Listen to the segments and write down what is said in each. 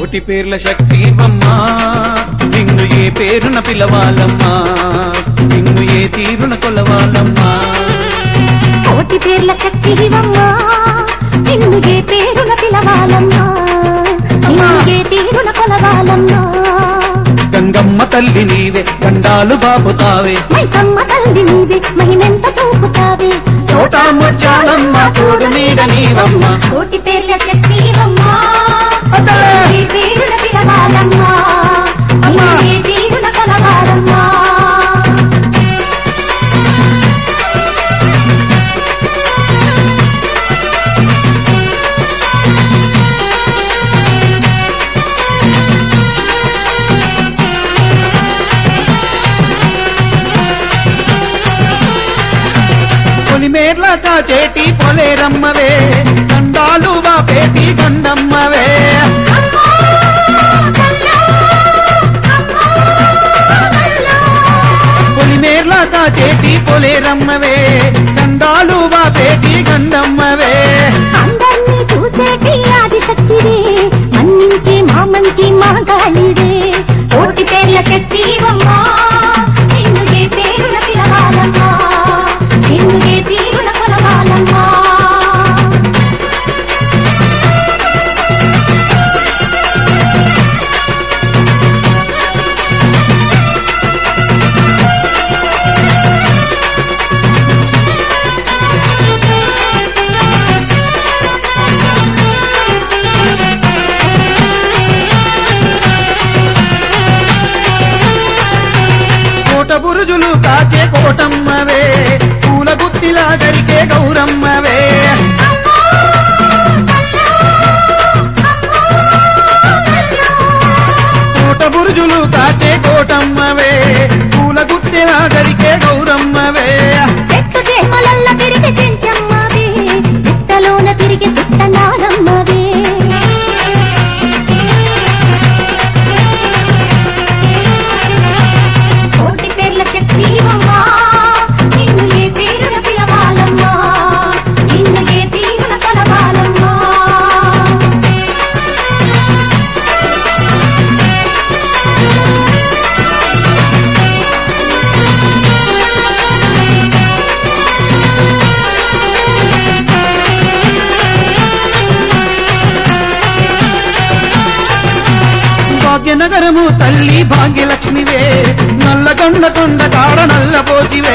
కోటి పేర్ల శక్తివమ్మా నిన్ను ఏ పేరున పిలవాలమ్మా నిన్ను ఏ తీరున కొలవాలమ్మా కోటి పేర్ల శక్తివమ్మా నిన్ను ఏ పేరున పిలవాలమ్మా నిన్ను ఏ తీరున కొలవాలమ్మా గంగమ్మ తల్లి నీవే గండాలు బాపుతావే మైసమ్మ తల్లి నీవే మహిమెంత చూపుతావే చోటా ముచ్చాలమ్మ తోడు నీడ నీవమ్మ కోటి పేర్ల శక్తివమ్మా అదే. ఏ పేరున పిలవాలమ్మా నిన్ను ఏ తీరున కొలవాలమ్మా పొలిమేర్ల కాచేటి పొలేరమ్మవే గండాలు బాపేటి గండమ్మవే పొలిమేర్ల కాచేటి పొలేరమ్మవే గండాలు బాపేటి గండమ్మవే అందరినీ చూసేటి ఆదిశక్తివే మన్నించి మా మంచి మా గాలివే కోటి పేర్ల శక్తివమ్మా నిన్ను ఏ పేరున పిలవాలమ్మా నిన్ను ఏ తీరున కొలవాలమ్మా కోట బురుజులు కాచే కోటమ్మవే పూల గుత్తిలా గరికే గౌరమ్మవే కోట బురుజులు కాచే కోటమ్మవే పూల గుత్తిలా గరికే గౌరమ్మవే చెట్టు చేమలల్ల తిరిగి చెంచమ్మవే పుట్టలోన తిరిగి పుట్టనాలమ్మవే కోటి పేర్ల శక్తివమ్మా నిన్ను ఏ పేరున పిలవాలమ్మా నిన్ను ఏ తీరున కలవాలమ్మా భాగ్యనగరము తల్లి భాగ్యలక్ష్మివే నల్లగొండ కొండ కాడ నల్లపోతివే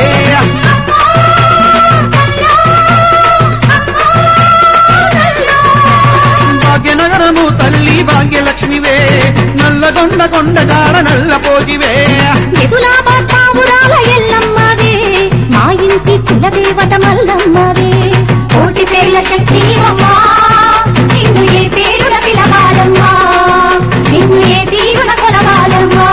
భాగ్యనగరము తల్లి భాగ్యలక్ష్మివే నల్లగొండ కొండ కాడ నల్లపోతివే ఎదులాబాద్ పావురాల ఎల్లమ్మవే మా ఇంటి కులదేవత మల్లమ్మవే కోటి పేర్ల శక్తివమ్మా నిన్ను ఏ పేరున పిలవాలమ్మా నిన్ను ఏ తీరున కొలవాలమ్మా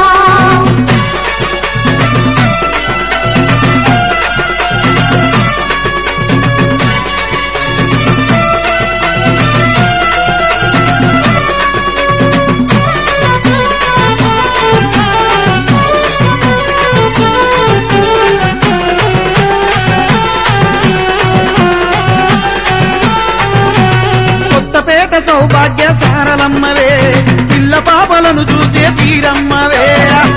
కొత్తపేట సౌభాగ్య సారలమ్మవే పిల్ల పాపలను చూసే తీరమ్మవే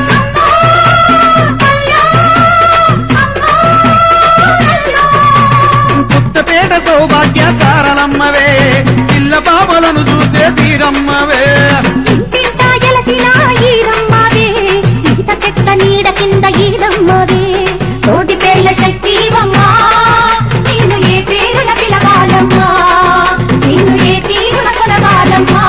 కొత్తపేట సౌభాగ్య సారలమ్మవే పిల్ల పాపలను చూసే తీరమ్మవే ఇంటింటా ఎలసిన ఈరమ్మవే ఈత చెట్ల నీడ కింద ఈరమ్మవే కోటి పేర్ల శక్తివమ్మా నిన్ను ఏ పేరున పిలవాలమ్మా నిన్ను ఏ తీరున కొలవాలమ్మా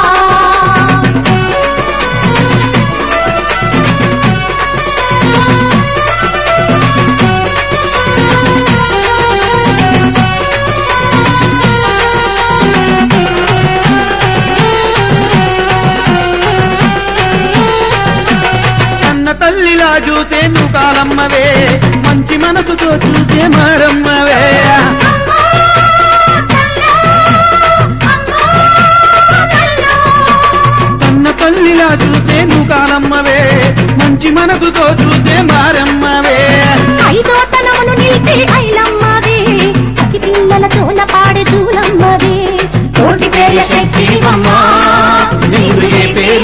కన్న తల్లిలా చూసే కాలమ్మవే మంచి మనసుతో చూసే మారమ్మవే కన్న తల్లిలా చూసే కాలమ్మవే మంచి మనసుతో చూసే మారమ్మవే ఐదో తనమును నిలిపే ఐలమ్మవే పసి పిల్లల తోల పాడే చూలమ్మవే కోటి పేర్ల శక్తివమ్మా నిన్ను ఏ పేరు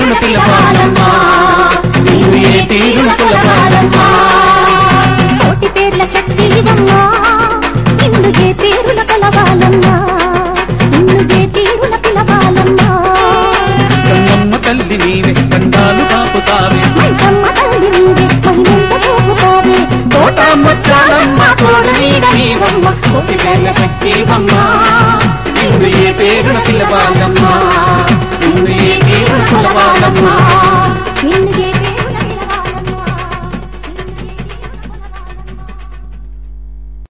తీరున కులవాలమ్మా కోటి పేర్ల శక్తివమ్మా నిన్ను ఏ పేరుల కలవాలమ్మా నిన్ను ఏ తీరుల పిలవాలమ్మా గంగమ్మ తల్లి నీవే గంగాలు కాపుతావే మైసమ్మ తల్లి నీవే మహిళంత చూపుతావే కోట ముత్యాలమ్మ తోడు నీడ నీవమ్మ కోటి పేర్ల శక్తివమ్మ నిన్ను ఏ పేరున పిలవాలమ్మా